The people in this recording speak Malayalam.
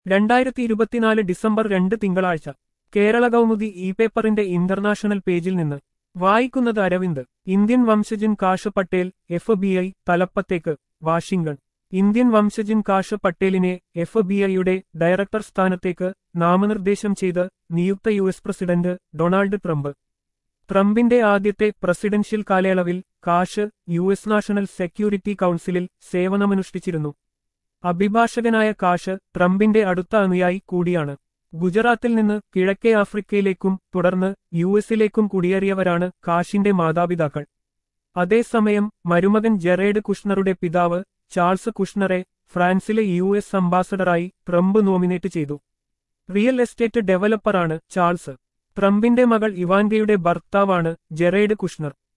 രണ്ടായിരത്തി ഇരുപത്തിനാല് ഡിസംബർ രണ്ട് തിങ്കളാഴ്ച കേരള കൗമുദി ഇ പേപ്പറിന്റെ ഇന്റർനാഷണൽ പേജിൽ നിന്ന് വായിക്കുന്നത് അരവിന്ദ് ഇന്ത്യൻ വംശജൻ Kash Patel F B I തലപ്പത്തേക്ക് വാഷിംഗ്ടൺ ഇന്ത്യൻ വംശജൻ കാഷ് പട്ടേലിനെ എഫ് ബി ഐയുടെ ഡയറക്ടർ സ്ഥാനത്തേക്ക് നാമനിർദ്ദേശം ചെയ്ത് നിയുക്ത U S president Donald Trump ട്രംപിന്റെ ആദ്യത്തെ പ്രസിഡൻഷ്യൽ കാലയളവിൽ Kash U S national security കൗൺസിലിൽ സേവനമനുഷ്ഠിച്ചിരുന്നു അഭിഭാഷകനായ കാഷ് ട്രംപിന്റെ അടുത്ത അനുയായി കൂടിയാണ് ഗുജറാത്തിൽ നിന്ന് കിഴക്കേ ആഫ്രിക്കയിലേക്കും തുടർന്ന് യു എസിലേക്കും കുടിയേറിയവരാണ് കാഷിന്റെ മാതാപിതാക്കൾ അതേസമയം മരുമകൻ ജെറേഡ് കുഷ്ണറുടെ പിതാവ് ചാൾസ് കുഷ്ണറെ ഫ്രാൻസിലെ യു എസ് അംബാസഡറായി ട്രംപ് നോമിനേറ്റ് ചെയ്തു റിയൽ എസ്റ്റേറ്റ് ഡെവലപ്പറാണ് ചാൾസ് ട്രംപിന്റെ മകൾ ഇവാൻഗയുടെ ഭർത്താവാണ് ജെറേഡ് കുഷ്ണർ